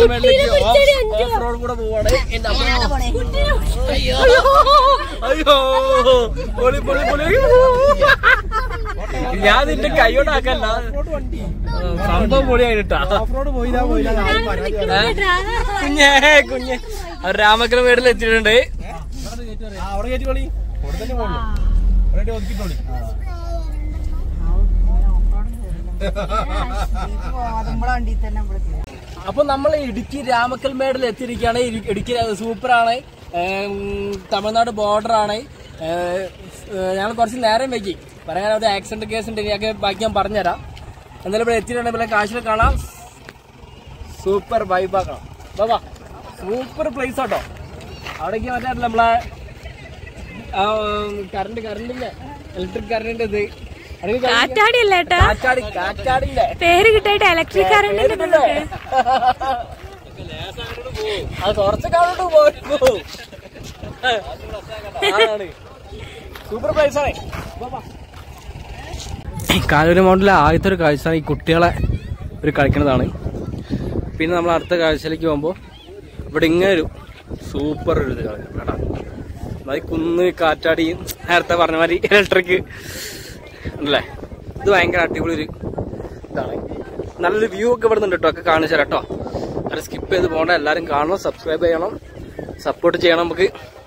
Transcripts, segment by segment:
മേളിലേക്ക് off road കൂടെ പോവാണ് എന്റെ അമ്മ അയ്യോ അയ്യോ പൊളി പൊളി പൊളി ഞാൻ നിന്റെ കൈയോടാക്കല്ല സംഭവം പൊളിയായിട്ടാ കുഞ്ഞേ കുഞ്ഞേ അവർ രാമക്കല വീട്ടിൽ എത്തിയിട്ടുണ്ട് അവിടെ കയറ്റിക്കോളി ഇവിടെ തന്നെ പോകണം ഇവിടെ ഒതുക്കിട്ടോളി വണ്ടി തന്നെ നമ്മള് അപ്പൊ നമ്മൾ ഇടുക്കി രാമക്കൽ മേടിൽ എത്തിയിരിക്കുകയാണ് ഇരു- ഇടുക്കി സൂപ്പറാണ് ഏം, തമിഴ്നാട് ബോർഡർ ആണ് ഞങ്ങൾ കുറച്ച് നേരം വൈകി പറയാൻ ഒരു ആക്സിഡന്റ് കേസ് ഉണ്ട് ഇനിയൊക്കെ ബാക്കി ഞാൻ പറഞ്ഞുതരാം എന്തായാലും ഇവിടെ എത്തിയിട്ടുണ്ടെങ്കിൽ ഇവിടെ കാശിൽ കാണാം സൂപ്പർ വൈബാക്കണം ബാബാ സൂപ്പർ പ്ലേസ് ആട്ടോ അവിടേക്ക് മറ്റേ നമ്മളെ കറണ്ട് കറണ്ടിന്റെ ഇലക്ട്രിക് കറണ്ടിന്റെ ഇത് അവിടേക്ക് കാറ്റാടി അല്ല ഏട്ടാ കാറ്റാടി കാറ്റാടിന്റെ പേര് കിട്ടായിട്ട് ഇലക്ട്രിക് കറണ്ട് കേട്ടിട്ടുണ്ടോ? അത് കുറച്ച് കാണോട്ട് പോരും സൂപ്പർ പ്ലേസ് ആണ് കാലൂര് മൗണ്ടിലെ ആദ്യത്തെ ഒരു കാഴ്ച ഈ കുട്ടികളെ ഒരു കളിക്കുന്നതാണ് പിന്നെ നമ്മൾ അടുത്ത കാഴ്ചയിലേക്ക് പോകുമ്പോൾ ഇവിടെ ഇങ്ങനെ ഒരു സൂപ്പർ ഒരു ഇത് കളിക്കണം കേട്ടോ അത് കുന്ന് കാറ്റാടി നേരത്തെ പറഞ്ഞ മാതിരി ഇലക്ട്രിക് അല്ലേ ഇത് ഭയങ്കര അടിപൊളി ഒരു ഇതാണ് നല്ലൊരു വ്യൂ ഒക്കെ ഇവിടെ നിന്ന് കേട്ടോ ഒക്കെ കാണിച്ചു തരാം കേട്ടോ അത് സ്കിപ്പ് ചെയ്ത് പോകണ്ട എല്ലാവരും കാണണം സബ്സ്ക്രൈബ് ചെയ്യണം സപ്പോർട്ട് ചെയ്യണം നമുക്ക്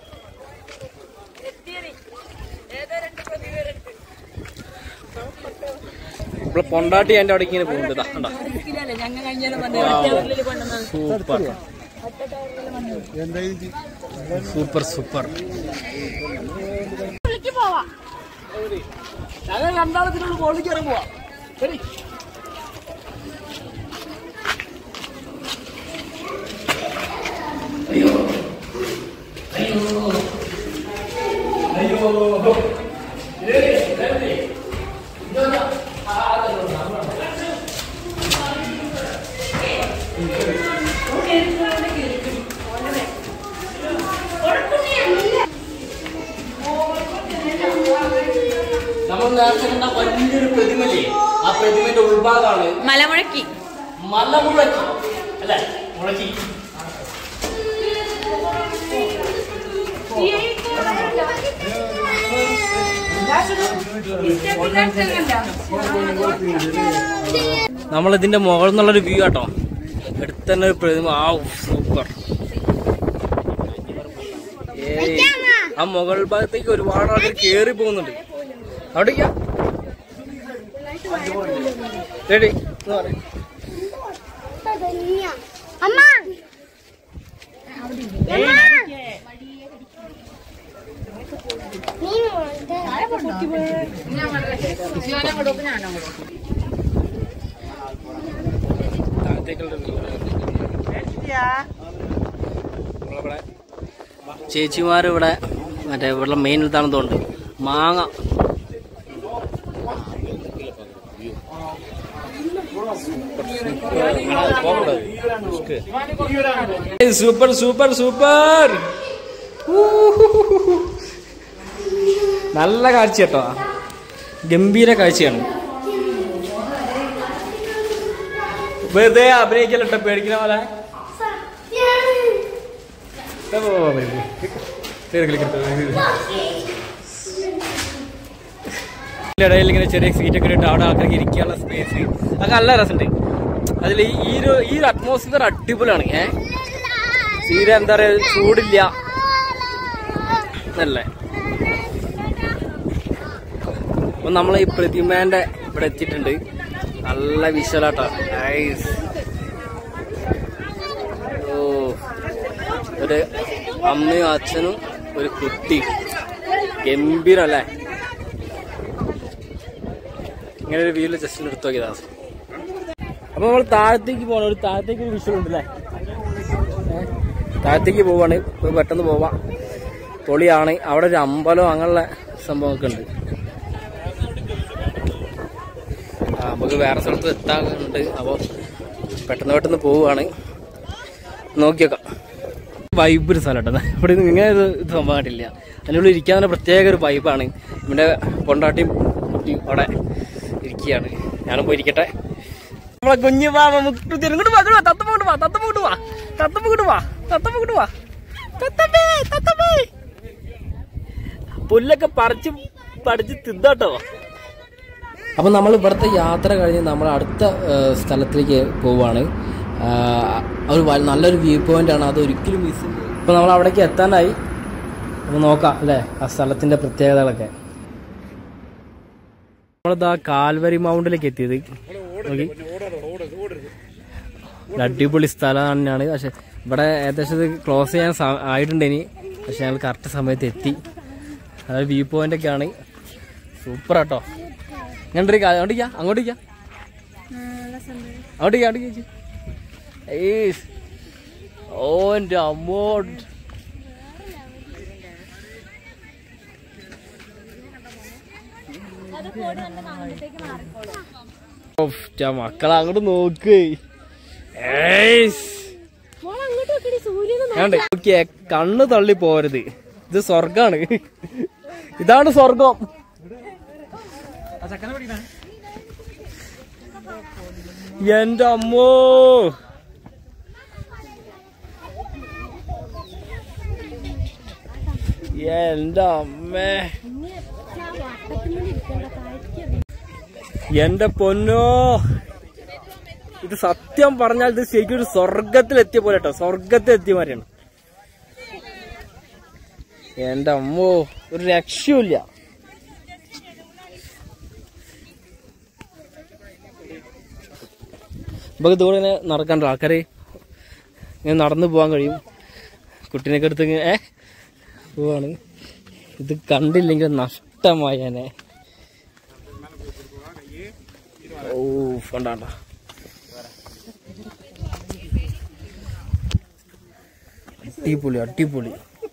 ഇവിടെ പൊണ്ടാട്ടി അതിന്റെ അവിടേക്ക് ഇങ്ങനെ പോകുന്നുണ്ട് ഇതാ, കണ്ടോ? സൂപ്പർ സൂപ്പർ സൂപ്പർ ഞങ്ങൾ രണ്ടാളത്തിനുള്ള ബോളിൽ കയറി പോവാ ശരി നമ്മൾ നേരത്തെ കണ്ട വലിയൊരു പ്രതിമല്ലേ ആ പ്രതിമന്റെ ഉൾഭാഗമാണ് മലമുഴക്കി മലമുഴക്കി അല്ലേ മുളക്കി നമ്മൾ ഇതിന്റെ മുകളിൽ നിന്നുള്ളൊരു വ്യൂ ആട്ടോ എടുത്ത് തന്നെ ഒരു പ്രതിമ ആ സൂപ്പർ ഏയ് ആ മുകൾ ഭാഗത്തേക്ക് ഒരുപാട് ആൾക്കാർ കേറി പോകുന്നുണ്ട് അവിടേക്കാ റെഡി അമ്മ ചേച്ചിമാർ ഇവിടെ മറ്റേ ഇവിടെ മെയിൻ ഇതാണെന്ന് തോന്നുന്നുണ്ട് മാങ്ങ സൂപ്പർ സൂപ്പർ സൂപ്പർ നല്ല കാഴ്ച കേട്ടോ ഗംഭീര കാഴ്ചയാണ് വെറുതെ അഭിനയിക്കല്ലോ പേടിക്കുന്ന പോലെ ഏ, പോ, പോ, പോ, പോ. കേറി, കേറി, കേറി, കേറി. ഇതിന്റെ ഇടയിൽ ഇങ്ങനെ ചെറിയ സീറ്റ് ഒക്കെ ഇട്ട് അവിടെ ആൾക്കാർക്ക് ഇരിക്കാനുള്ള സ്പേസ് അതൊക്കെ നല്ല രസമുണ്ട് അതിൽ ഈ ഒരു ഈ ഒരു അറ്റ്മോസ്ഫിയർ അടിപൊളിയാണ് ഏ തീരെ എന്താ പറയാ ചൂടില്ല അല്ലേ അപ്പൊ നമ്മൾ ഈ പ്രതിമേന്റെ ഇവിടെ എത്തിയിട്ടുണ്ട് നല്ല വിശലാട്ടോ നൈസ് ഓ ഒരു അമ്മയും അച്ഛനും ഒരു കുട്ടി ഗംഭീരം അല്ലേ ഇങ്ങനെ ഒരു വീട്ടിൽ ജസ്റ്റ് എടുത്തു നോക്കിയതാ അപ്പൊ നമ്മൾ താഴത്തേക്ക് പോകണം ഒരു താഴത്തേക്ക് ഒരു വിഷയം ഉണ്ടല്ലേ ഏ? താഴത്തേക്ക് പോവാണ് ഇപ്പൊ പെട്ടെന്ന് പോവാം പൊളിയാണ് അവിടെ ഒരു അമ്പലം അങ്ങനെയുള്ള സംഭവമൊക്കെ ഉണ്ട് ആ, നമുക്ക് വേറെ സ്ഥലത്ത് എത്താറുണ്ട് അപ്പോൾ പെട്ടെന്ന് പെട്ടെന്ന് പോവുകയാണ് നോക്കിയേക്കാം വൈബ് ഒരു സ്ഥലം കേട്ടോ ഇവിടെ നിന്ന് ഇങ്ങനെ ഒരു ഇത് സംഭവം കണ്ടില്ല അതിനുള്ളിൽ ഇരിക്കാൻ തന്നെ പ്രത്യേക ഒരു വൈബാണ് ഇവിടെ പൊണ്ടാട്ടിയും കുട്ടിയും അവിടെ ഇരിക്കുകയാണ് ഞാനും പോയി ഇരിക്കട്ടെ നമ്മളെ കുഞ്ഞു പാവ മുട്ടു തിരുങ്ങോട്ട് വാ ഇങ്ങോട്ട് വാ തത്തമ്മ കൊണ്ട് വാ തത്തമ്മ കൊണ്ട് വാ തത്തമ്മ ഇങ്ങോട്ട് വാ തത്തമ്മ ഇങ്ങോട്ട് വാ തത്തമ്മേ തത്തമ്മേ പുല്ലൊക്കെ പറിച്ച് പഠിച്ച് തിന്നാട്ടോ അപ്പം നമ്മൾ ഇവിടുത്തെ യാത്ര കഴിഞ്ഞ് നമ്മൾ അടുത്ത ഏഹ്, സ്ഥലത്തിലേക്ക് പോവുകയാണ് ആഹ്, ഒരു വ- നല്ലൊരു വ്യൂ പോയിന്റ് ആണ് അത് ഒരിക്കലും മിസ് ചെയ്യരുത് അപ്പോൾ നമ്മൾ അവിടേക്ക് എത്താനായി നമുക്ക് നോക്കാം അല്ലേ ആ സ്ഥലത്തിന്റെ പ്രത്യേകതകളൊക്കെ നമ്മളിതാ കാൽവരി മൗണ്ടിലേക്ക് എത്തിയത് നോക്കി ഒരു അടിപൊളി സ്ഥലം തന്നെയാണ് പക്ഷെ ഇവിടെ ഏകദേശം ഇത് ക്ലോസ് ചെയ്യാൻ സ- ആയിട്ടുണ്ട് ഇനി പക്ഷെ ഞങ്ങൾ കറക്റ്റ് സമയത്ത് എത്തി അതായത് വ്യൂ പോയിന്റ് ഒക്കെയാണ് സൂപ്പർ ആട്ടോ ഇങ്ങോട്ടേക്ക് അങ്ങോട്ടേക്കാ അങ്ങോട്ടേക്കാ അങ്ങോട്ടേക്കാ അങ്ങോട്ടേക്ക് ചേച്ചി ഏയ് ഓ എൻ്റെ അമ്മോ ഓഫ്, ച്ചാ മക്കളെ അങ്ങോട്ട് നോക്ക് ഏയ്സ്. ഞാണ്ട് നോക്കിയേ കണ്ണ് തള്ളി പോരുത് ഇത് സ്വർഗാണ് ഇതാണ് സ്വർഗം എന്റെ അമ്മോ എന്റെ അമ്മേ എന്റെ പൊന്നോ ഇത് സത്യം പറഞ്ഞാൽ ഇത് ശരിക്കും ഒരു സ്വർഗത്തിൽ എത്തിയ പോലെ കേട്ടോ സ്വർഗത്തിൽ എത്തിയ മാതിരിയാണ് എന്റെ അമ്മോ ഒരു രക്ഷയില്ല നമുക്ക് ദൂരെ ഇങ്ങനെ നടക്കാണ്ട് ആൾക്കാര് ഇങ്ങനെ നടന്നു പോകാൻ കഴിയും കുട്ടീനൊക്കെ എടുത്ത് ഇങ്ങനെ ഏ പോവാണ് ഇത് കണ്ടില്ലെങ്കിൽ നഷ്ടമായനെ ഓ കണ്ടാണ്ട അടിപൊളി അടിപൊളി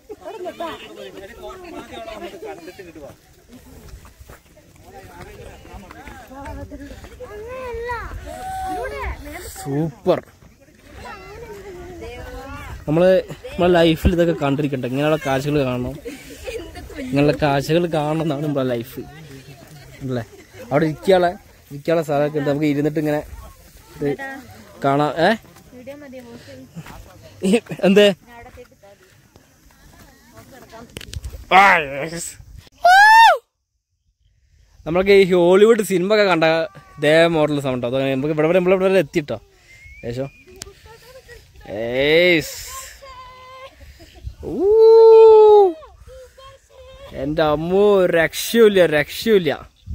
സൂപ്പർ നമ്മള് നമ്മളെ ലൈഫിൽ ഇതൊക്കെ കണ്ടിരിക്കട്ടെ ഇങ്ങനെയുള്ള കാഴ്ചകൾ കാണണം ഇങ്ങനെയുള്ള കാഴ്ചകൾ കാണണം എന്നാണ് നമ്മളെ ലൈഫ് അല്ലേ അവിടെ ഇരിക്കാളെ ഇരിക്കാനുള്ള സ്ഥലമൊക്കെ ഉണ്ട് നമുക്ക് ഇരുന്നിട്ട് ഇങ്ങനെ ഇത് കാണാം ഏ ഈ എന്തേ ആ, yes. നമ്മളൊക്കെ ഈ ഹോളിവുഡ് സിനിമ ഒക്കെ കണ്ട ഇതേ മോഡൽ സൗണ്ടോ അതോ നമുക്ക് ഇവിടെ വരെ ഇവിടെ വരെ എത്തിട്ടോ ഏശോ ഏയ്സ് ഊ. എന്റെ അമ്മോ രക്ഷയില്ല രക്ഷയില്ല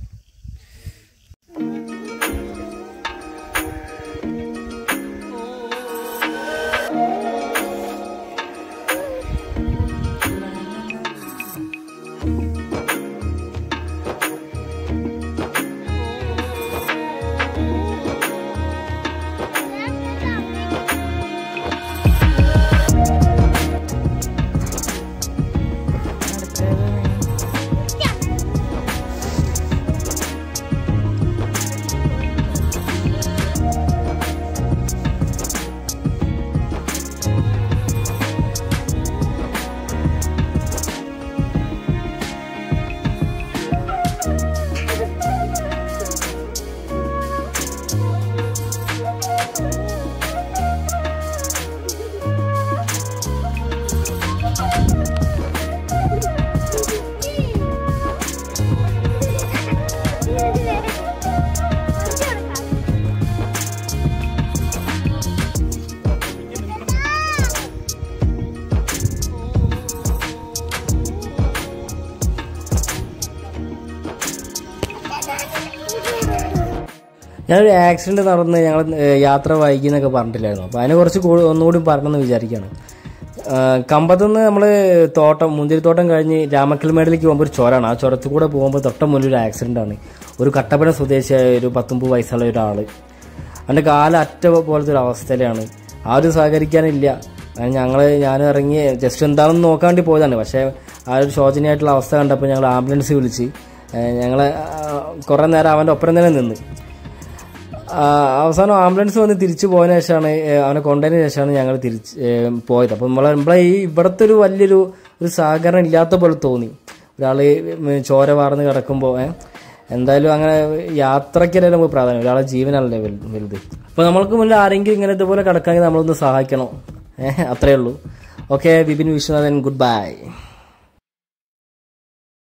ഞാനൊരു ആക്സിഡന്റ് നടന്ന് ഞങ്ങൾ യാത്ര വൈകിന്നൊക്കെ പറഞ്ഞിട്ടില്ലായിരുന്നു അപ്പോൾ അതിനെ കുറച്ച് കൂ- ഒന്നുകൂടി പറയണമെന്ന് വിചാരിക്കുകയാണ് കമ്പത്തുനിന്ന് നമ്മൾ തോട്ടം മുന്തിരിത്തോട്ടം കഴിഞ്ഞ് രാമക്കൽമേടിലേക്ക് പോകുമ്പോൾ ഒരു ചുരമാണ് ആ ചുരത്തിൽ കൂടെ പോകുമ്പോൾ തൊട്ട മുന്നിൽ ഒരു ആക്സിഡന്റ് ആണ് ഒരു കട്ടപ്പന സ്വദേശിയായ ഒരു പത്തൊമ്പത് വയസ്സുള്ള ഒരാൾ അവൻ്റെ കാല അറ്റ പോലത്തെ ഒരു അവസ്ഥയിലാണ് ആരും സഹകരിക്കാനില്ല അങ്ങനെ ഞങ്ങൾ ഞാൻ ഇറങ്ങി ജസ്റ്റ് എന്താണെന്ന് നോക്കാൻ വേണ്ടി പോയതാണ് പക്ഷേ ആ ഒരു ശോചനീയമായിട്ടുള്ള അവസ്ഥ കണ്ടപ്പോൾ ഞങ്ങൾ ആംബുലൻസ് വിളിച്ച് ഞങ്ങൾ കുറേ നേരം അവൻ്റെ ഒപ്പം തന്നെ നിന്ന് ആ, അവസാനം ആംബുലൻസ് വന്ന് തിരിച്ചു പോയതിനു ശേഷമാണ് ഏ, അവനെ കൊണ്ടതിന് ശേഷമാണ് ഞങ്ങൾ തിരിച്ച് ഏ, പോയത് അപ്പം നമ്മളെ നമ്മളെ ഈ ഇവിടുത്തെ ഒരു വലിയൊരു ഒരു സഹകരണം ഇല്ലാത്ത പോലെ തോന്നി ഒരാൾ ചോര വാർന്ന് കിടക്കുമ്പോൾ ഏ, എന്തായാലും അങ്ങനെ യാത്രയ്ക്കല്ലേ നമുക്ക് പ്രാധാന്യം ഒരാളെ ജീവനല്ലേ വലു- വലുത് അപ്പോൾ നമ്മൾക്ക് മുന്നിൽ ആരെങ്കിലും ഇങ്ങനെ ഇതുപോലെ കിടക്കാമെങ്കിൽ നമ്മളൊന്ന് സഹായിക്കണം ഏഹ് അത്രേ ഉള്ളൂ okay Vipin Viswanathan good by